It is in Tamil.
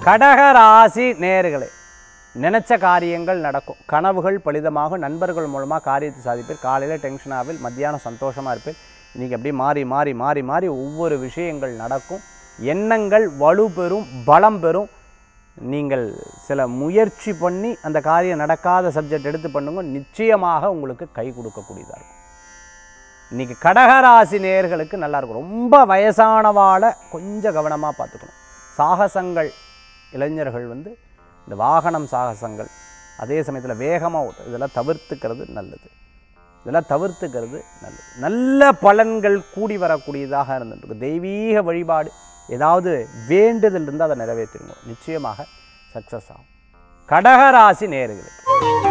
கடக ராசி நேயர்களே நினைச்ச காரியங்கள் நடக்கும் கனவுகள் பலிதமாக நண்பர்கள் மூலமாக காரியத்தை சாதிப்பேன் காலையில் டென்ஷன் ஆவில் மத்தியானம் சந்தோஷமாக இருப்பேன் இன்றைக்கி அப்படியே மாறி மாறி மாறி மாறி ஒவ்வொரு விஷயங்கள் நடக்கும் எண்ணங்கள் வலுப்பெறும் பலம் பெறும் நீங்கள் சில முயற்சி பண்ணி அந்த காரியம் நடக்காத சப்ஜெக்ட் எடுத்து பண்ணுங்க நிச்சயமாக உங்களுக்கு கை கொடுக்கக்கூடியதாக இருக்கும் இன்றைக்கி கடகராசி நேயர்களுக்கு நல்லா இருக்கும் ரொம்ப வயசானவாளை கொஞ்சம் கவனமாக பார்த்துக்கணும் சாகசங்கள் இளைஞர்கள் வந்து இந்த வாகனம் சாகசங்கள் அதே சமயத்தில் வேகமாக ஓட்டு இதெல்லாம் தவிர்த்துக்கிறது நல்லது இதெல்லாம் தவிர்த்துக்கிறது நல்லது நல்ல பலன்கள் கூடி வரக்கூடியதாக இருந்துட்டு தெய்வீக வழிபாடு ஏதாவது வேண்டுதல் இருந்தால் அதை நிறைவேற்றிருங்க நிச்சயமாக சக்ஸஸ் ஆகும் கடகராசி நேர்களுக்கு